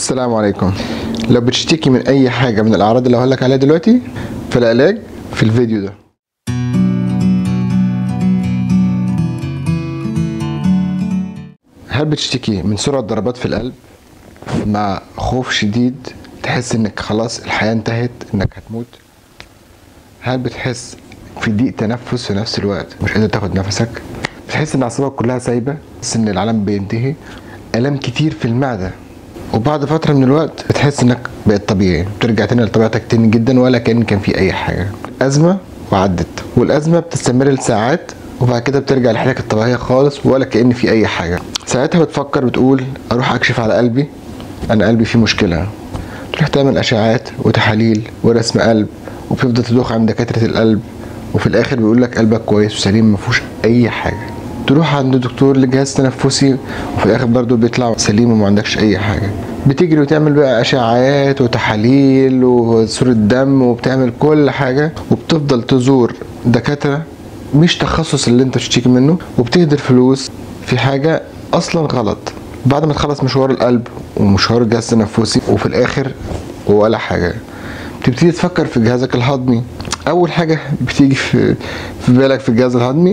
السلام عليكم لو بتشتكي من اي حاجه من الاعراض اللي هقول لك عليها دلوقتي فالعلاج في الفيديو ده هل بتشتكي من سرعه ضربات في القلب مع خوف شديد تحس انك خلاص الحياه انتهت انك هتموت هل بتحس في ضيق تنفس في نفس الوقت مش قادر تاخد نفسك بتحس ان اعصابك كلها سايبه تحس ان العالم بينتهي الام كتير في المعده وبعد فتره من الوقت بتحس انك بقيت طبيعي بترجع تاني لطبيعتك تاني جدا ولا كان كان في اي حاجه ازمه وعدت والازمه بتستمر لساعات وبعد كده بترجع لحالك الطبيعيه خالص ولا كان في اي حاجه ساعتها بتفكر بتقول اروح اكشف على قلبي انا قلبي فيه مشكله تروح تعمل اشعاعات وتحاليل ورسم قلب وبتفضل تدوخ عند دكاتره القلب وفي الاخر بيقول لك قلبك كويس وسليم ما فيهوش اي حاجه تروح عند دكتور لجهاز تنفسي وفي الاخر برضه بيطلع سليم وما عندكش اي حاجه بتجري وتعمل بقى اشعاعات وتحاليل وصوره دم وبتعمل كل حاجه وبتفضل تزور دكاتره مش تخصص اللي انت بتشتكي منه وبتهدر فلوس في حاجه اصلا غلط بعد ما تخلص مشوار القلب ومشوار الجهاز التنفسي وفي الاخر ولا حاجه بتبتدي تفكر في جهازك الهضمي اول حاجه بتيجي في في بالك في الجهاز الهضمي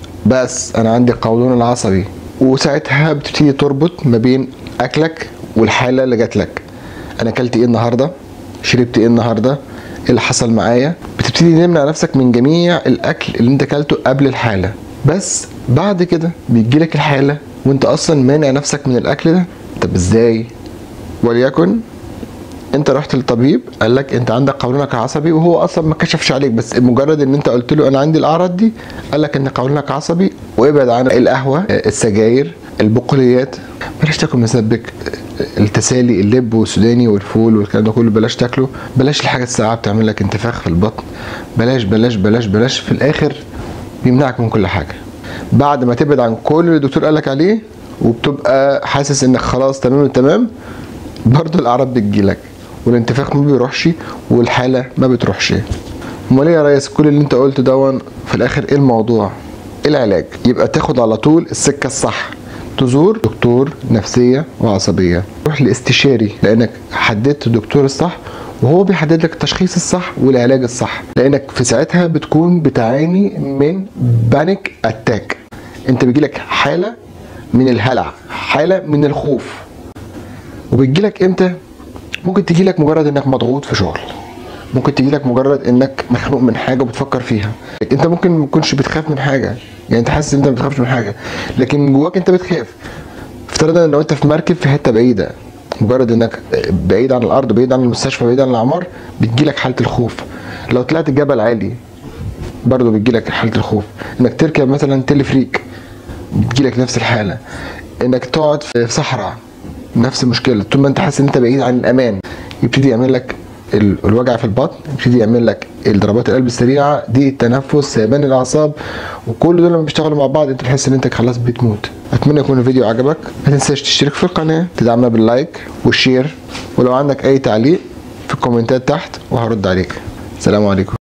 بس انا عندي القولون العصبي وساعتها بتبتدي تربط ما بين اكلك والحاله اللي جات لك انا اكلت ايه النهارده شربت ايه النهارده ايه اللي حصل معايا بتبتدي تمنع نفسك من جميع الاكل اللي انت اكلته قبل الحاله بس بعد كده بيجيلك الحاله وانت اصلا مانع نفسك من الاكل ده طب ازاي وليكن انت رحت للطبيب قال لك انت عندك قولونك عصبي وهو اصلا ما كشفش عليك بس مجرد ان انت قلت له انا عندي الاعراض دي قال لك ان قولونك عصبي وابعد عن القهوه السجاير البقوليات بلاش تاكل مسبك التسالي اللب والسوداني والفول والكلام ده كله بلاش تاكله بلاش الحاجه الساقعه بتعمل لك انتفاخ في البطن بلاش بلاش بلاش بلاش في الاخر بيمنعك من كل حاجه بعد ما تبعد عن كل اللي الدكتور قال لك عليه وبتبقى حاسس انك خلاص تمام التمام برضه الاعراض بتجيلك والانتفاخ ما بيروحش والحاله ما بتروحش امال ايه يا ريس كل اللي انت قلته دون في الاخر ايه الموضوع ايه العلاج يبقى تاخد على طول السكه الصح تزور دكتور نفسيه وعصبيه روح لاستشاري لانك حددت الدكتور الصح وهو بيحدد لك التشخيص الصح والعلاج الصح لانك في ساعتها بتكون بتعاني من بانيك اتاك انت بيجيلك حاله من الهلع حاله من الخوف وبتجيلك امتى ممكن تجيلك مجرد انك مضغوط في شغل ممكن تجيلك مجرد انك مخنوق من حاجه وبتفكر فيها انت ممكن ما تكونش بتخاف من حاجه يعني انت حاسس ان انت ما بتخافش من حاجه لكن من جواك انت بتخاف افترض ان لو انت في مركب في حته بعيده مجرد انك بعيد عن الارض بعيد عن المستشفى بعيد عن الاعمار بتجيلك حاله الخوف لو طلعت جبل عالي برضه بتجيلك حاله الخوف انك تركب مثلا تلفريك بتجيلك نفس الحاله انك تقعد في صحراء نفس المشكله طول ما انت حاسس ان انت بعيد عن الامان يبتدي يعمل لك الوجع في البطن يبتدي يعمل لك ضربات القلب السريعه ضيق التنفس سيبان الاعصاب وكل دول لما بيشتغلوا مع بعض انت تحس ان انت خلاص بتموت اتمنى يكون الفيديو عجبك ما تنساش تشترك في القناه تدعمنا باللايك والشير ولو عندك اي تعليق في الكومنتات تحت وهرد عليك السلام عليكم